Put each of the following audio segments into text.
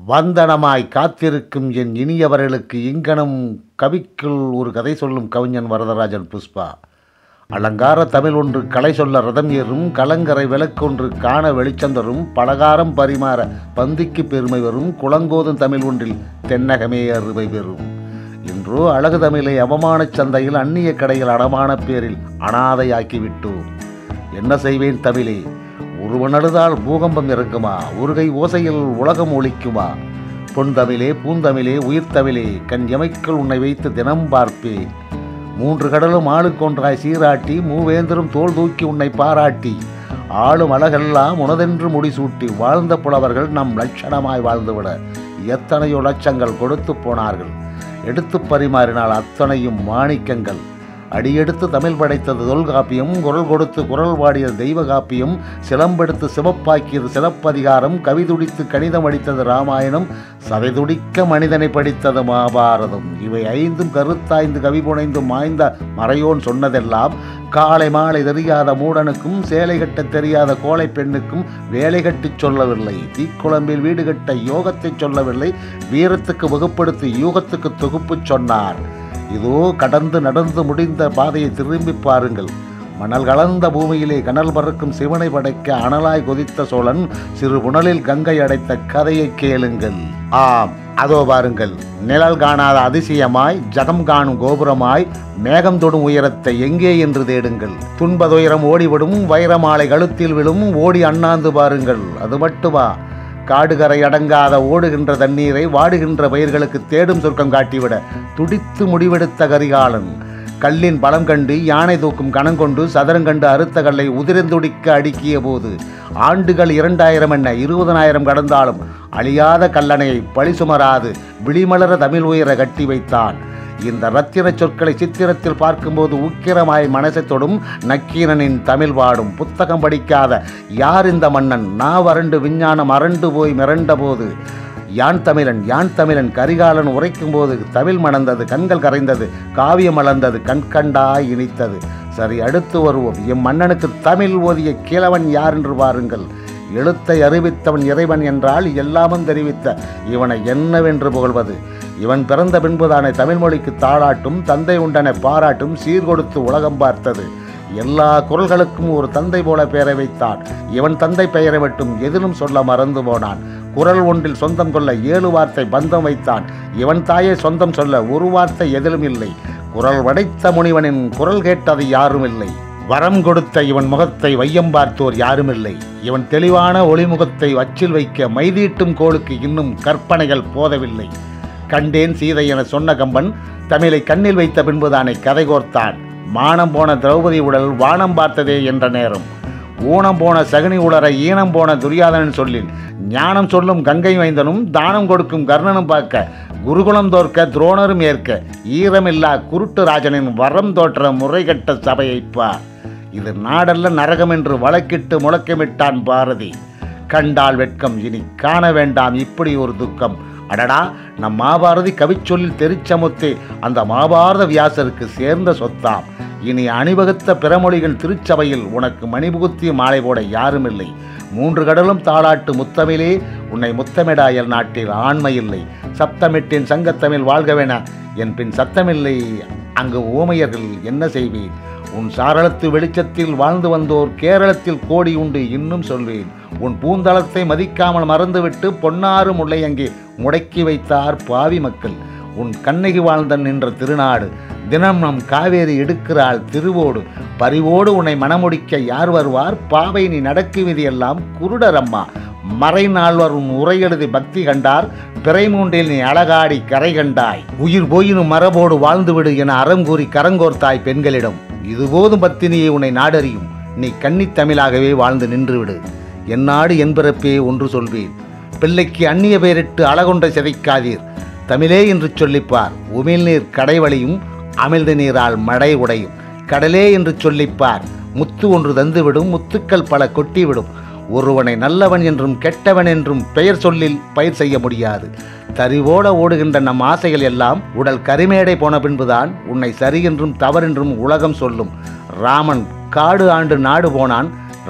வந்தனமாய் காத்திருக்கும் என் இனியவர்களுக்கு இங்கனம் கவிக்குள் ஒரு கதை சொல்லும் கவிஞன் வரதராஜன் புஷ்பா அலங்கார தமிழ் ஒன்று கலை சொல்ல ரதம் ஏறும் கலங்கரை விளக்கொன்று காண வெளிச்சம் தரும் பலகாரம் பரிமாற பந்திக்கு பெருமை வரும் குளங்கோதும் தமிழ் ஒன்றில் தென்னகமே அறுவை பெறும் இன்றோ அழகு தமிழை அவமானச் சந்தையில் அந்நிய கடையில் அடமான பேரில் அனாதையாக்கிவிட்டோம் என்ன செய்வேன் தமிழே ஒருவன் அழுதால் பூகம்பம் இறங்குமா ஒருகை ஓசையில் உலகம் ஒழிக்குமா பொன் தமிழே பூந்தமிழே உயிர் தமிழே கண் எமைக்குள் உன்னை வைத்து தினம் பார்ப்பேன் மூன்று கடலும் ஆளுக்கொன்றாய் சீராட்டி மூவேந்தரும் தோல் தூக்கி உன்னை பாராட்டி ஆளும் அழகெல்லாம் உனதென்று முடிசூட்டி வாழ்ந்த புலவர்கள் நம் லட்சணமாய் வாழ்ந்துவிட எத்தனையோ லட்சங்கள் கொடுத்து போனார்கள் எடுத்து பரிமாறினால் அத்தனையும் மாணிக்கங்கள் அடியெடுத்து தமிழ் படைத்தது தொல்காப்பியம் குரல் கொடுத்து குரல் பாடியது தெய்வ காப்பியம் சிலம்பெடுத்து சிவப்பாக்கியது சிலப்பதிகாரம் கவிதுடித்து கணிதம் அடித்தது ராமாயணம் சதைதுடிக்க மனிதனை படித்தது மகாபாரதம் இவை ஐந்தும் கருத்தாய்ந்து கவி புனைந்து மாய்ந்த மறையோன் சொன்னதெல்லாம் காலை மாலை தெரியாத மூடனுக்கும் சேலை கட்ட தெரியாத கோழை பெண்ணுக்கும் வேலை கட்டிச் சொல்லவில்லை தீக்குழம்பில் வீடு கட்ட யோகத்தை சொல்லவில்லை வீரத்துக்கு வகுப்படுத்தி யூகத்துக்கு தொகுப்பு சொன்னார் இதோ கடந்து நடந்து முடிந்த பாதையை திரும்பி பாருங்கள் மணல் கலந்த பூமியிலே கனல் பறக்கும் சிவனை படைக்க அனலாய் கொதித்த சோழன் சிறு புனலில் கங்கை அடைத்த கதையை கேளுங்கள் ஆம் அதோ பாருங்கள் நிழல் காணாத அதிசயமாய் ஜகம் காணும் கோபுரமாய் மேகம் தொடும் உயரத்தை எங்கே என்று தேடுங்கள் துன்பதுயரம் ஓடிவிடும் வைரமாலை கழுத்தில் விழும் ஓடி அண்ணாந்து பாருங்கள் அது மட்டுமா காடுகரை அடங்காத ஓடுகின்ற தண்ணீரை வாடுகின்ற பயிர்களுக்கு தேடும் சொர்க்கம் காட்டிவிட துடித்து முடிவெடுத்த கரிகாலன் கல்லின் பலம் கண்டு யானை தூக்கும் கணங்கொண்டு சதுரங்கண்டு அறுத்த கல்லை உதிர்ந்துடிக்க அடுக்கிய போது ஆண்டுகள் இரண்டாயிரம் என்ன இருபதனாயிரம் கடந்தாலும் அழியாத கல்லணையை பழி சுமராது விழிமலர தமிழ் உயர கட்டி வைத்தான் இந்த ரத்தின சொற்களை சித்திரத்தில் பார்க்கும்போது உக்கிரமாய் மனசை தொடும் நக்கீரனின் தமிழ் பாடும் புத்தகம் படிக்காத யார் இந்த மன்னன் நான் வறண்டு விஞ்ஞானம் அரண்டு போய் மிரண்ட போது யான் தமிழன் யான் தமிழன் கரிகாலன் உரைக்கும் போது தமிழ் மணந்தது கண்கள் கரைந்தது காவியம் மலர்ந்தது கண்கண்டாய் இனித்தது சரி அடுத்து வருவோம் எம் மன்னனுக்கு தமிழ் ஓதிய கிழவன் யார் என்று பாருங்கள் எழுத்தை அறிவித்தவன் இறைவன் என்றால் எல்லாமும் தெரிவித்த இவனை என்னவென்று புகழ்வது இவன் பிறந்த பின்புதானே தமிழ் மொழிக்கு தாளாட்டும் தந்தை உண்டன பாராட்டும் சீர்கொடுத்து உலகம் பார்த்தது எல்லா குரல்களுக்கும் ஒரு தந்தை போல பெயரை வைத்தான் இவன் தந்தை பெயரை மட்டும் எதிலும் சொல்ல மறந்து போனான் குரல் ஒன்றில் சொந்தம் கொள்ள ஏழு வார்த்தை பந்தம் வைத்தான் இவன் தாயை சொந்தம் சொல்ல ஒரு வார்த்தை எதிலும் இல்லை குரல் வடைத்த முனிவனின் குரல் கேட்டது யாரும் இல்லை வரம் கொடுத்த இவன் முகத்தை வையம் பார்த்தோர் யாருமில்லை இவன் தெளிவான ஒளிமுகத்தை அச்சில் வைக்க மைதீட்டும் கோளுக்கு இன்னும் கற்பனைகள் போதவில்லை கண்டேன் சீதை என சொன்ன கம்பன் தமிழை கண்ணில் வைத்த பின்புதானே கதை கோர்த்தான் மானம் போன திரௌபதி உடல் வானம் பார்த்ததே என்ற நேரம் ஊனம் போன சகுனி உளர ஈனம் போன துரியாதனன் சொல்லில் ஞானம் சொல்லும் கங்கை வைந்தனும் தானம் கொடுக்கும் கர்ணனும் பார்க்க குருகுலம் தோற்க துரோணரும் ஏற்க ஈரமில்லா குருட்டு ராஜனின் வரம் தோற்ற முறைகட்ட சபையைப்பார் இது நாடல்ல நரகம் என்று வழக்கிட்டு முழக்கமிட்டான் பாரதி கண்டால் வெட்கம் இனி காண வேண்டாம் இப்படி ஒரு துக்கம் அடடா நம் மாபாரதி கவிச்சொல்லில் தெரிச்சமுத்தே அந்த மாபாரத வியாசருக்கு சேர்ந்த சொத்தாம் இனி அணிவகுத்த பிறமொழிகள் திருச்சபையில் உனக்கு மணிபுகுத்திய மாலை போட யாருமில்லை மூன்று கடலும் தாளாட்டு முத்தமிழே உன்னை முத்தமிடாயல் நாட்டில் ஆண்மை இல்லை சப்தமிட்டின் சங்கத்தமிழ் வாழ்கவென என் பின் சத்தமில்லை அங்கு ஊமையர்கள் என்ன செய்வேன் உன் சாரளத்து வெளிச்சத்தில் வாழ்ந்து வந்தோர் கேரளத்தில் கோடி உண்டு இன்னும் சொல்வேன் உன் பூந்தளத்தை மதிக்காமல் மறந்துவிட்டு பொன்னாறு முல்லை அங்கே முடக்கி வைத்தார் பாவி மக்கள் உன் கண்ணகி வாழ்ந்த நின்ற திருநாடு தினம் நம் காவேரி எடுக்கிறாள் திருவோடு பரிவோடு உன்னை மணமுடிக்க யார் வருவார் பாவை நீ நடக்கு விதியெல்லாம் குருடரம்மா மறை நால்வர் உன் உரை எழுதி பக்தி கண்டார் பிறை மூன்றில் நீ அழகாடி கரை கண்டாய் உயிர் போயினும் மரபோடு வாழ்ந்துவிடு என அறம் கூறி கரங்கோர்த்தாய் பெண்களிடம் இதுபோதும் பத்தினியை உன்னை நாடறியும் நீ கன்னித் தமிழாகவே வாழ்ந்து நின்றுவிடு என் நாடு என் பிறப்பே ஒன்று சொல்வேன் பிள்ளைக்கு அந்நிய பெயரிட்டு அழகொன்றை சிதைக்காதீர் தமிழே என்று சொல்லிப்பார் உமிழ்நீர் கடைவழியும் அமிழ்த நீரால் மடை உடையும் கடலே என்று சொல்லிப்பார் முத்து ஒன்று தந்துவிடும் முத்துக்கள் பல கொட்டிவிடும் ஒருவனை நல்லவன் என்றும் கெட்டவன் என்றும் பெயர் சொல்லில் பயிர் செய்ய முடியாது தறிவோட ஓடுகின்ற நம் ஆசைகள் எல்லாம் உடல் கரிமேடை போன பின்புதான் உன்னை சரி என்றும் தவறென்றும் உலகம் சொல்லும் ராமன் காடு ஆண்டு நாடு போனான்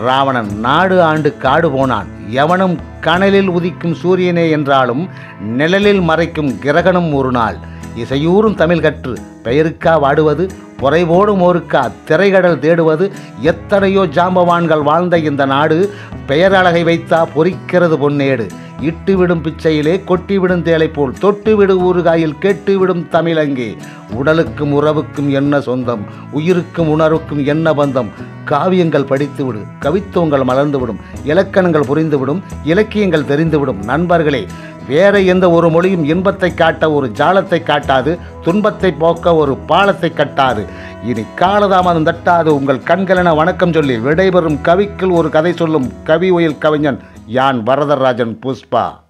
ராவணன் நாடு ஆண்டு காடு போனான் எவனும் கனலில் உதிக்கும் சூரியனே என்றாலும் நிழலில் மறைக்கும் கிரகணம் ஒரு நாள் இசையூறும் தமிழ் கற்று பெயருக்கா வாடுவது பொறைவோடும் ஓருக்கா திரைகடல் தேடுவது எத்தனையோ ஜாம்பவான்கள் வாழ்ந்த இந்த நாடு பெயரழகை வைத்தா பொறிக்கிறது பொன்னேடு இட்டுவிடும் பிச்சையிலே கொட்டிவிடும் தேலை போல் தொட்டுவிடு ஊறுகாயில் கேட்டுவிடும் தமிழங்கே உடலுக்கும் உறவுக்கும் என்ன சொந்தம் உயிருக்கும் உணர்வுக்கும் என்ன பந்தம் காவியங்கள் படித்துவிடு கவித்துவங்கள் மலர்ந்துவிடும் இலக்கணங்கள் புரிந்துவிடும் இலக்கியங்கள் தெரிந்துவிடும் நண்பர்களே வேற எந்த ஒரு மொழியும் இன்பத்தை காட்ட ஒரு ஜாலத்தை காட்டாது துன்பத்தை போக்க ஒரு பாலத்தை கட்டாது இனி காலதாமதம் தட்டாது உங்கள் கண்களென வணக்கம் சொல்லி விடைபெறும் கவிக்குள் ஒரு கதை சொல்லும் கவி உயில் கவிஞன் யான் வரதராஜன் புஷ்பா